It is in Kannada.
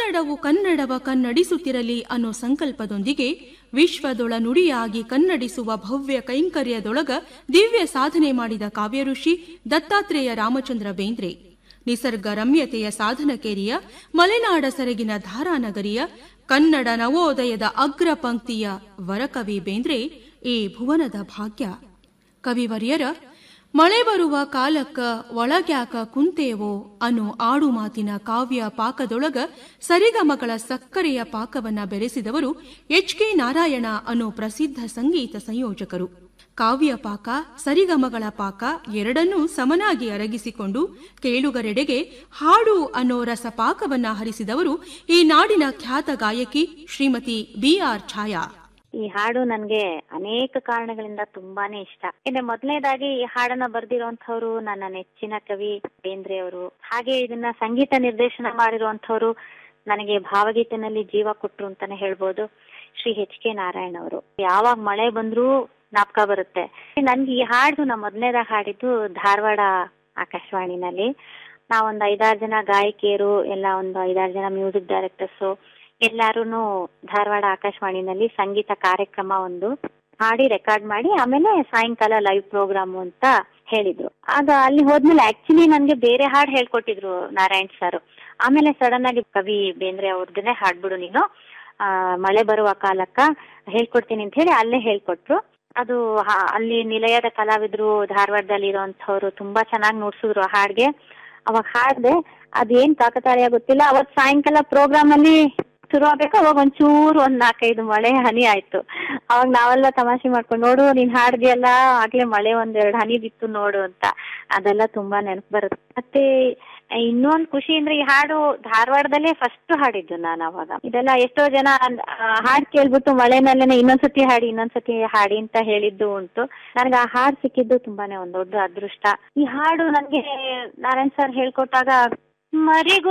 ಕನ್ನಡವು ಕನ್ನಡವ ಕನ್ನಡಿಸುತ್ತಿರಲಿ ಅನ್ನೋ ಸಂಕಲ್ಪದೊಂದಿಗೆ ವಿಶ್ವದೊಳ ನುಡಿಯಾಗಿ ಕನ್ನಡಿಸುವ ಭವ್ಯ ಕೈಂಕರ್ಯದೊಳಗ ದಿವ್ಯ ಸಾಧನೆ ಮಾಡಿದ ಕಾವ್ಯಋಷಿ ದತ್ತಾತ್ರೇಯ ರಾಮಚಂದ್ರ ಬೇಂದ್ರೆ ನಿಸರ್ಗ ರಮ್ಯತೆಯ ಸಾಧನಕೇರಿಯ ಮಲೆನಾಡ ಸೆರಗಿನ ಧಾರಾನಗರಿಯ ಕನ್ನಡ ನವೋದಯದ ಅಗ್ರ ಪಂಕ್ತಿಯ ವರಕವಿ ಬೇಂದ್ರೆ ಈ ಭುವನದ ಭಾಗ್ಯ ಕವಿವರ್ಯರ ಮಳೆ ಬರುವ ಕಾಲಕ್ಕ ಒಳಗ್ಯಾಕ ಕುಂತೇವೋ ಅನ್ನೋ ಆಡು ಮಾತಿನ ಕಾವ್ಯ ಪಾಕದೊಳಗ ಸರಿಗಮಗಳ ಸಕ್ಕರೆಯ ಪಾಕವನ್ನ ಬೆರೆಸಿದವರು ಎಚ್ ಕೆ ನಾರಾಯಣ ಅನ್ನೋ ಪ್ರಸಿದ್ಧ ಸಂಗೀತ ಸಂಯೋಜಕರು ಕಾವ್ಯ ಪಾಕ ಸರಿಗಮಗಳ ಪಾಕ ಎರಡನ್ನೂ ಸಮನಾಗಿ ಅರಗಿಸಿಕೊಂಡು ಕೇಳುಗರೆಡೆಗೆ ಹಾಡು ಅನ್ನೋ ರಸಪಾಕವನ್ನ ಹರಿಸಿದವರು ಈ ನಾಡಿನ ಖ್ಯಾತ ಗಾಯಕಿ ಶ್ರೀಮತಿ ಬಿಆರ್ ಛಾಯಾ ಈ ಹಾಡು ನನ್ಗೆ ಅನೇಕ ಕಾರಣಗಳಿಂದ ತುಂಬಾನೇ ಇಷ್ಟ ಅಂದ್ರೆ ಮೊದಲನೇದಾಗಿ ಈ ಹಾಡನ್ನ ಬರ್ದಿರುವಂತವ್ರು ನನ್ನ ನೆಚ್ಚಿನ ಕವಿ ಬೇಂದ್ರೆ ಅವರು ಹಾಗೆ ಇದನ್ನ ಸಂಗೀತ ನಿರ್ದೇಶನ ಮಾಡಿರುವಂತವ್ರು ನನಗೆ ಭಾವಗೀತೆನಲ್ಲಿ ಜೀವ ಕೊಟ್ರು ಅಂತಾನೆ ಹೇಳ್ಬೋದು ಶ್ರೀ ಎಚ್ ಕೆ ನಾರಾಯಣ್ ಅವರು ಯಾವಾಗ ಮಳೆ ಬಂದ್ರೂ ಜ್ಞಾಪಕ ಬರುತ್ತೆ ನನ್ಗೆ ಈ ಹಾಡು ನಾ ಮೊದಲನೇದಾಗ ಹಾಡಿದ್ದು ಧಾರವಾಡ ಆಕಾಶವಾಣಿನಲ್ಲಿ ನಾವೊಂದ್ ಐದಾರು ಜನ ಗಾಯಕಿಯರು ಎಲ್ಲ ಒಂದು ಐದಾರು ಜನ ಮ್ಯೂಸಿಕ್ ಡೈರೆಕ್ಟರ್ಸ್ ಎಲ್ಲಾರು ಧಾರವಾಡ ಆಕಾಶವಾಣಿನಲ್ಲಿ ಸಂಗೀತ ಕಾರ್ಯಕ್ರಮ ಒಂದು ಹಾಡಿ ರೆಕಾರ್ಡ್ ಮಾಡಿ ಆಮೇಲೆ ಸಾಯಂಕಾಲ ಲೈವ್ ಪ್ರೋಗ್ರಾಮ್ ಅಂತ ಹೇಳಿದ್ರು ಆಗ ಅಲ್ಲಿ ಹೋದ್ಮೇಲೆ ಆಕ್ಚುಲಿ ನನ್ಗೆ ಬೇರೆ ಹಾಡು ಹೇಳ್ಕೊಟ್ಟಿದ್ರು ನಾರಾಯಣ್ ಸರ್ ಆಮೇಲೆ ಸಡನ್ ಆಗಿ ಕವಿ ಬೇಂದ್ರೆ ಅವ್ರದ್ದನ್ನೇ ಹಾಡ್ಬಿಡು ನೀನು ಆ ಮಳೆ ಬರುವ ಕಾಲಕ್ಕ ಹೇಳ್ಕೊಡ್ತೀನಿ ಅಂತ ಹೇಳಿ ಅಲ್ಲೇ ಹೇಳ್ಕೊಟ್ರು ಅದು ಹಾ- ಅಲ್ಲಿ ನಿಲಯದ ಕಲಾವಿದ್ರು ಧಾರವಾಡದಲ್ಲಿ ಇರೋಂಥವ್ರು ತುಂಬಾ ಚೆನ್ನಾಗಿ ನುಡ್ಸಿದ್ರು ಆ ಹಾಡ್ಗೆ ಅವಾಗ ಹಾಡ್ದೆ ಅದೇನ್ ಕಾಕತಾಳೀಯ ಗೊತ್ತಿಲ್ಲ ಅವತ್ ಸಾಯಂಕಾಲ ಪ್ರೋಗ್ರಾಮ್ ಅಲ್ಲಿ ಶುರು ಆಗ್ಬೇಕು ಅವಾಗ ಒಂಚೂರು ಒಂದ್ ನಾಲ್ಕೈದು ಮಳೆ ಹನಿ ಆಯ್ತು ಅವಾಗ ನಾವೆಲ್ಲ ತಮಾಷೆ ಮಾಡ್ಕೊಂಡು ನೋಡು ನೀನ್ ಹಾಡ್ದಿಯಲ್ಲ ಆಗ್ಲೇ ಮಳೆ ಒಂದೆರಡು ಹನಿ ಬಿತ್ತು ನೋಡು ಅಂತ ಅದೆಲ್ಲ ತುಂಬಾ ನೆನಪು ಬರುತ್ತೆ ಮತ್ತೆ ಇನ್ನೊಂದ್ ಖುಷಿ ಅಂದ್ರೆ ಈ ಹಾಡು ಧಾರವಾಡದಲ್ಲೇ ಫಸ್ಟ್ ಹಾಡಿದ್ದು ನಾನು ಅವಾಗ ಇದೆಲ್ಲ ಎಷ್ಟೋ ಜನ ಆ, ಹಾಡ್ ಕೇಳ್ಬಿಟ್ಟು ಮಳೆನಲ್ಲೇನೆ ಇನ್ನೊಂದ್ಸತಿ ಹಾಡಿ ಇನ್ನೊಂದ್ಸತಿ ಹಾಡಿ ಅಂತ ಹೇಳಿದ್ದು ಉಂಟು ನನಗೆ ಆ ಹಾಡ್ ಸಿಕ್ಕಿದ್ದು ತುಂಬಾನೇ ಒಂದ್ ದೊಡ್ಡ ಅದೃಷ್ಟ ಈ ಹಾಡು ನನ್ಗೆ ನಾರಾಯಣ್ ಸರ್ ಹೇಳ್ಕೊಟ್ಟಾಗ ಮರಿಗೂ